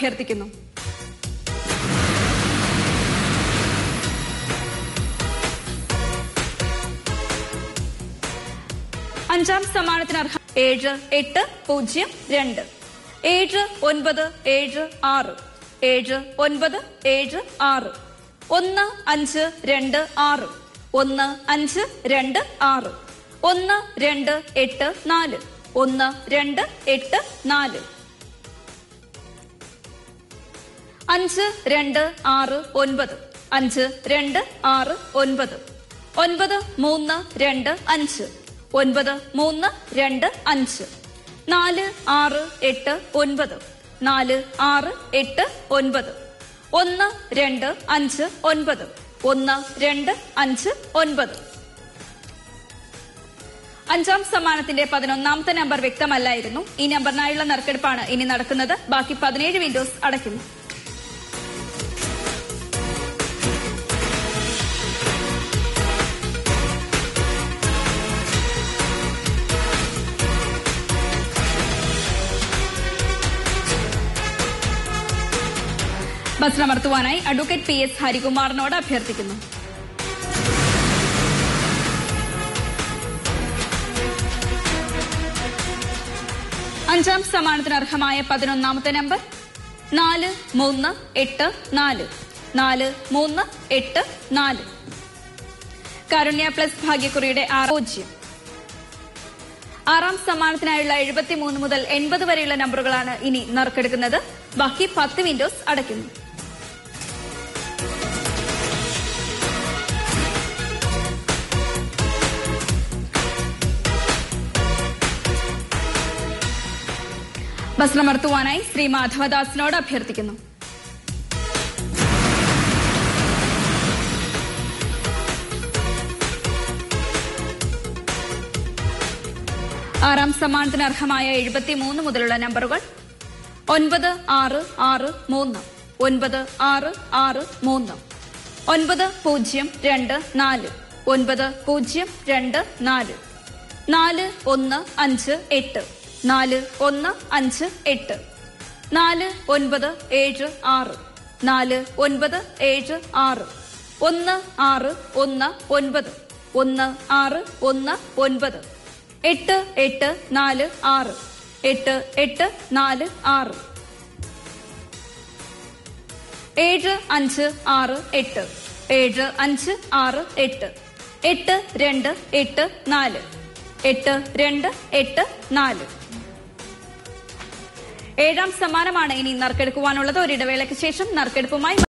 അഭ്യർത്ഥിക്കുന്നു അഞ്ചാം സമ്മാനത്തിന് അർഹ ഏഴ് എട്ട് പൂജ്യം രണ്ട് ഏഴ് ഒൻപത് ഏഴ് ആറ് ഏഴ് ഒൻപത് ഏഴ് ആറ് ഒന്ന് അഞ്ച് രണ്ട് ആറ് ഒന്ന് അഞ്ച് രണ്ട് ആറ് ഒന്ന് രണ്ട് എട്ട് നാല് ഒന്ന് രണ്ട് എട്ട് നാല് അഞ്ച് രണ്ട് ആറ് ഒൻപത് അഞ്ച് രണ്ട് ആറ് ഒൻപത് ഒൻപത് മൂന്ന് രണ്ട് അഞ്ച് ഒൻപത് മൂന്ന് രണ്ട് അഞ്ച് നാല് ആറ് എട്ട് ഒൻപത് നാല് ആറ് എട്ട് ഒൻപത് ഒന്ന് രണ്ട് അഞ്ച് ഒൻപത് ഒന്ന് രണ്ട് അഞ്ച് ഒൻപത് അഞ്ചാം സമ്മാനത്തിന്റെ പതിനൊന്നാമത്തെ നമ്പർ വ്യക്തമല്ലായിരുന്നു ഈ നമ്പറിനായുള്ള നറുക്കെടുപ്പാണ് ഇനി നടക്കുന്നത് ബാക്കി പതിനേഴ് വിൻഡോസ് അടയ്ക്കുന്നു ബസ്സമർത്തുവാനായി അഡ്വക്കേറ്റ് പി എസ് ഹരികുമാറിനോട് അഭ്യർത്ഥിക്കുന്നു അഞ്ചാം സമ്മാനത്തിന് അർഹമായ പതിനൊന്നാമത്തെ നമ്പർ നാല് മൂന്ന് എട്ട് നാല് നാല് മൂന്ന് എട്ട് നാല് കാരുണ്യ പ്ലസ് ഭാഗ്യക്കുറിയുടെ ആറ് പൂജ്യം ആറാം സമ്മാനത്തിനായുള്ള എഴുപത്തിമൂന്ന് മുതൽ എൺപത് വരെയുള്ള നമ്പറുകളാണ് ഇനി നറുക്കെടുക്കുന്നത് ബാക്കി പത്ത് വിൻഡോസ് അടയ്ക്കുന്നു ബസ്രമർത്തുവാനായി ശ്രീ മാധവദാസിനോട് അഭ്യർത്ഥിക്കുന്നു ആറാം സമ്മാനത്തിന് അർഹമായ എഴുപത്തിമൂന്ന് മുതലുള്ള നമ്പറുകൾ ഒൻപത് ആറ് ആറ് മൂന്ന് ഒൻപത് ആറ് ആറ് മൂന്ന് ഒൻപത് പൂജ്യം രണ്ട് നാല് ഒൻപത് പൂജ്യം രണ്ട് നാല് നാല് ഒന്ന് അഞ്ച് എട്ട് നാല് ഒന്ന് അഞ്ച് എട്ട് നാല് ഒൻപത് ഏഴ് ആറ് നാല് ഒൻപത് ഏഴ് ആറ് ഒന്ന് ആറ് ഒന്ന് ഒൻപത് ഒന്ന് ആറ് ഒന്ന് ഒൻപത് എട്ട് എട്ട് നാല് ആറ് എട്ട് എട്ട് നാല് ആറ് ഏഴ് അഞ്ച് ആറ് എട്ട് ഏഴ് അഞ്ച് ആറ് എട്ട് എട്ട് രണ്ട് എട്ട് നാല് എട്ട് രണ്ട് എട്ട് നാല് ഏഴാം സമ്മാനമാണ് ഇനി നറുക്കെടുക്കുവാനുള്ളത് ഒരിടവേളയ്ക്ക് ശേഷം നറുക്കെടുപ്പുമായി